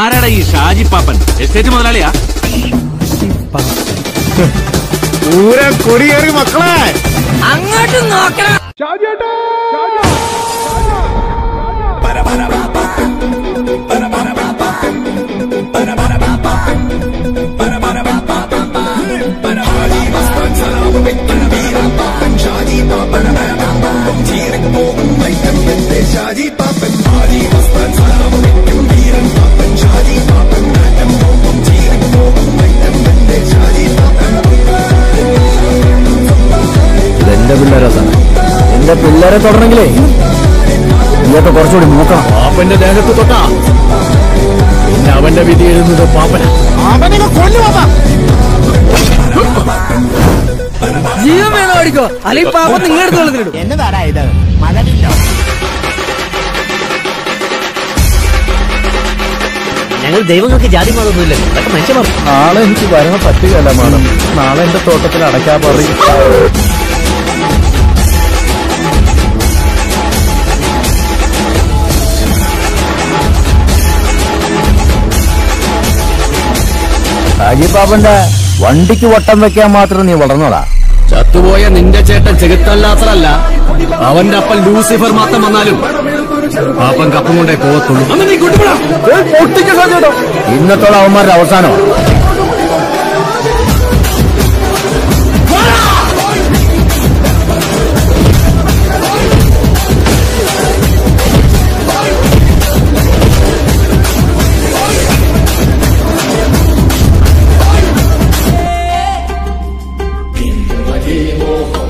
ആരാടാ ഈ ഷാജി പാപ്പൻ എസ്റ്റേറ്റ് മുതലാളിയാ പൂര കൊടിയേറി മക്കളെ അങ്ങോട്ട് നോക്കണം എന്റെ പിള്ളേരെ സാർ എന്റെ പിള്ളേരെ തൊടണമെങ്കിലേ ഇതൊക്കെ കുറച്ചുകൂടി നോക്കണം പാപ്പന്റെ ദേഹത്ത് തൊട്ടാ പിന്നെ അവന്റെ വിധി എഴുതുന്നത് പാപ്പന അവനെ കൊല്ലു പാപ്പ ജീവൻ വേണോ അടിക്കോ അല്ലെങ്കിൽ പാപ്പ നിങ്ങളുടെ വെള്ളത്തിലിടും എന്നതാടാ ഇത് മഴവില്ലോ ഞങ്ങൾ ദൈവങ്ങൾക്ക് ജാതി മതമൊന്നുമില്ല അതൊക്കെ മനുഷ്യന്മാർ നാളെ എനിക്ക് വരാൻ പറ്റുകയല്ല മാഡം നാളെ എന്റെ തോട്ടത്തിൽ അടയ്ക്കാ പറയും പാപ്പന്റെ വണ്ടിക്ക് വട്ടം വെക്കാൻ മാത്രം നീ വളർന്നോടാ ചത്തുപോയ നിന്റെ ചേട്ടൻ ചെകുത്തല്ലാത്തതല്ല അവന്റെ അപ്പൻ ലൂസിഫർ മാത്രം വന്നാലും പാപ്പൻ കപ്പും കൊണ്ടേ പോകത്തുള്ളൂ അന്ന് നീ കൊണ്ടുപോടാ ഇന്നത്തോളം അവന്മാരുടെ അവസാനമാണ് Moho